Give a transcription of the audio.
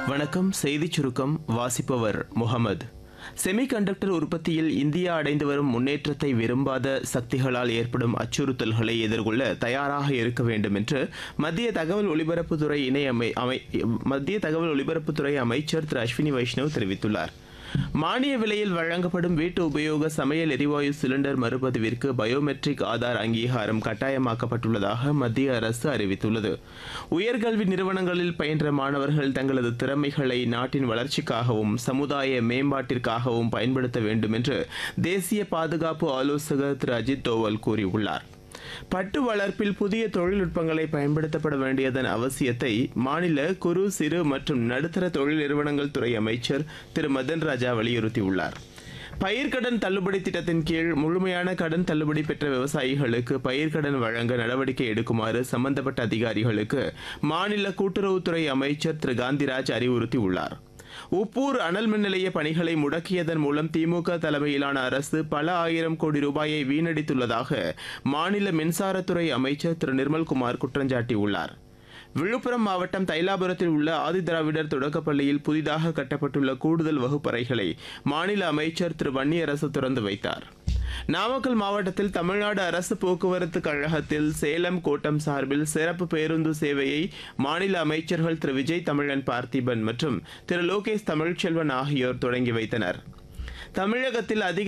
வணக்கம் செய்திச் சுருக்கம் வாசிப்பவர் முகமது செமிகண்டக்டர் உற்பத்தியில் இந்தியா அடைந்து வரும் முன்னேற்றத்தை விரும்பாத சக்திகளால் ஏற்படும் அச்சுறுத்தல்களை எதிர்கொள்ள தயாராக இருக்க வேண்டும் என்று மத்திய தகவல் ஒலிபரப்புத்துறை இணை அமை அமை மத்திய தகவல் ஒலிபரப்புத்துறை அமைச்சர் திரு அஸ்வினி வைஷ்ணவ் தெரிவித்துள்ளார் மானிய விலையில் வழங்கப்படும் வீட்டு உபயோக சமையல் எரிவாயு சிலிண்டர் மறுபதிவிற்கு பயோமெட்ரிக் ஆதார் அங்கீகாரம் கட்டாயமாக்கப்பட்டுள்ளதாக மத்திய அரசு அறிவித்துள்ளது உயர்கல்வி நிறுவனங்களில் பயின்ற மாணவர்கள் தங்களது திறமைகளை நாட்டின் வளர்ச்சிக்காகவும் சமுதாய மேம்பாட்டிற்காகவும் பயன்படுத்த வேண்டும் என்று தேசிய பாதுகாப்பு ஆலோசகர் திரு அஜித் தோவல் கூறியுள்ளார் பட்டு வளர்ப்பில் புதிய தொழில்நுட்பங்களை பயன்படுத்தப்பட வேண்டியதன் அவசியத்தை மாநில குறு சிறு மற்றும் நடுத்தர தொழில் நிறுவனங்கள் துறை அமைச்சர் திரு மதன் ராஜா வலியுறுத்தியுள்ளார் பயிர்க்கடன் தள்ளுபடி திட்டத்தின் கீழ் முழுமையான கடன் தள்ளுபடி பெற்ற விவசாயிகளுக்கு பயிர்க்கடன் வழங்க நடவடிக்கை எடுக்குமாறு சம்பந்தப்பட்ட அதிகாரிகளுக்கு மாநில கூட்டுறவுத்துறை அமைச்சர் திரு காந்திராஜ் அறிவுறுத்தியுள்ளார் உப்பூர் அனல் மின் நிலைய பணிகளை முடக்கியதன் மூலம் திமுக தலைமையிலான அரசு பல ஆயிரம் கோடி ரூபாயை வீணடித்துள்ளதாக மாநில மின்சாரத்துறை அமைச்சர் திரு நிர்மல்குமார் குற்றஞ்சாட்டியுள்ளார் விழுப்புரம் மாவட்டம் தைலாபுரத்தில் உள்ள ஆதிதிராவிடர் தொடக்கப்பள்ளியில் புதிதாக கட்டப்பட்டுள்ள கூடுதல் வகுப்பறைகளை மாநில அமைச்சர் திரு வன்னியரசு திறந்து வைத்தார் நாமக்கல் மாவட்டத்தில் தமிழ்நாடு அரசு போக்குவரத்து கழகத்தில் சேலம் கோட்டம் சார்பில் சிறப்பு பேருந்து சேவையை மாநில அமைச்சர்கள் திரு விஜய் தமிழன் பார்த்திபன் மற்றும் திரு லோகேஷ் தமிழ்ச்செல்வன் ஆகியோர் தொடங்கி வைத்தனர் தமிழகத்தில் அதிக